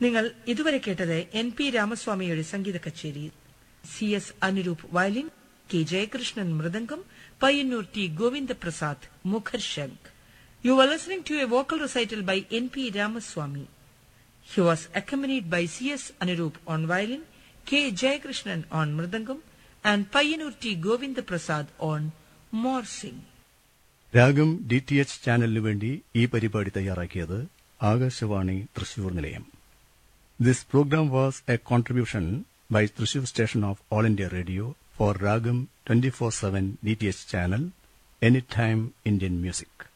നിങ്ങൾ ഇതുവരെ കേട്ടത് എൻ പി രാമസ്വാമിയുടെ സംഗീത കച്ചേരി C S Anuroop violin K Jayakrishnan mridangam Payyanur T Govindaprasad മുഖർശങ്ക് you are listening to a vocal recital by N P Ramaswamy He was accompanied by C.S. Anirudh on violin, K. Jayakrishnan on mridangam, and Payanur T. Govinda Prasad on morsing. Raagam D T H ചാനലിനു വേണ്ടി ഈ പരിപാടി തയ്യാറാക്കിയത് ആകാശവാണി തൃശൂർ നിലയം this programme was a contribution by Thrissur station of All India Radio for Raagam twenty four seven D T H channel any time Indian music